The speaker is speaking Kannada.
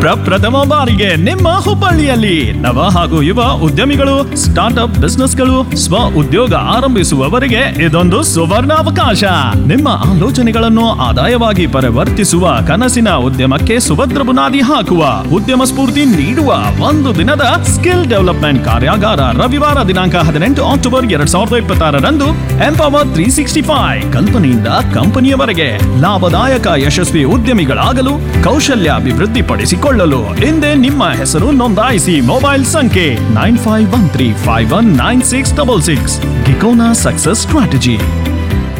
ಪ್ರಪ್ರಥಮ ಬಾರಿಗೆ ನಿಮ್ಮ ಹುಬ್ಬಳ್ಳಿಯಲ್ಲಿ ನವ ಹಾಗೂ ಯುವ ಉದ್ಯಮಿಗಳು ಸ್ಟಾರ್ಟ್ಅಪ್ ಬಿಸ್ನೆಸ್ಗಳು ಸ್ವ ಉದ್ಯೋಗ ಆರಂಭಿಸುವವರಿಗೆ ಇದೊಂದು ಸುವರ್ಣ ಅವಕಾಶ ನಿಮ್ಮ ಆಲೋಚನೆಗಳನ್ನು ಆದಾಯವಾಗಿ ಪರಿವರ್ತಿಸುವ ಕನಸಿನ ಉದ್ಯಮಕ್ಕೆ ಸುಭದ್ರ ಬುನಾದಿ ಹಾಕುವ ಉದ್ಯಮ ಸ್ಫೂರ್ತಿ ನೀಡುವ ಒಂದು ದಿನದ ಸ್ಕಿಲ್ ಡೆವಲಪ್ಮೆಂಟ್ ಕಾರ್ಯಾಗಾರ ರವಿವಾರ ದಿನಾಂಕ ಹದಿನೆಂಟು ಅಕ್ಟೋಬರ್ ಎರಡ್ ಸಾವಿರದ ಇಪ್ಪತ್ತಾರರಂದು ಎಂಪವರ್ ತ್ರೀ ಸಿಕ್ಸ್ಟಿ ಫೈವ್ ಕಲ್ಪನೆಯಿಂದ ಕಂಪನಿಯವರೆಗೆ ಲಾಭದಾಯಕ ಯಶಸ್ವಿ ಉದ್ಯಮಿಗಳಾಗಲು ಕೌಶಲ್ಯಾಭಿವೃದ್ಧಿಪಡಿಸಿಕೊಳ್ಳಲು ಹಿಂದೆ ನಿಮ್ಮ ಹೆಸರು ನೋಂದಾಯಿಸಿ ಮೊಬೈಲ್ ಸಂಖ್ಯೆ nine five one three five one nine six double six ಗಿಕೋನಾ ಸಕ್ಸಸ್ ಸ್ಟ್ರಾಟಜಿ